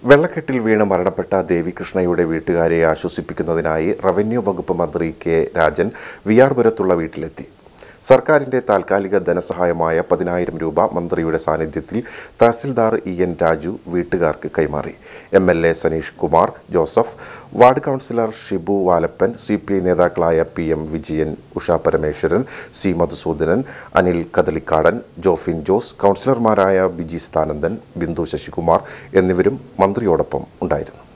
വെള്ളക്കെട്ടിൽ വീണ് മരണപ്പെട്ട ദേവികൃഷ്ണയുടെ വീട്ടുകാരെ ആശ്വസിപ്പിക്കുന്നതിനായി റവന്യൂ വകുപ്പ് മന്ത്രി കെ രാജൻ വിയാർപുരത്തുള്ള വീട്ടിലെത്തി സർക്കാരിന്റെ താൽക്കാലിക ധനസഹായമായ പതിനായിരം രൂപ മന്ത്രിയുടെ സാന്നിധ്യത്തിൽ തഹസിൽദാർ ഇ എൻ രാജു വീട്ടുകാർക്ക് കൈമാറി M L A Saneesh Kumar Joseph ward councillor Shibu Valappan C P I നേതാക്കളായ P M Vijayan Usha Parameswaran C Madhusoodanan Anil Kadalikkadan Jofin Jose കൗൺസിലർമാരായ ബിജി സ്ഥാനന്ദൻ ബിന്ദു ശശികുമാർ എന്നിവരും മന്ത്രിയോടൊപ്പം ഉണ്ടായിരുന്നു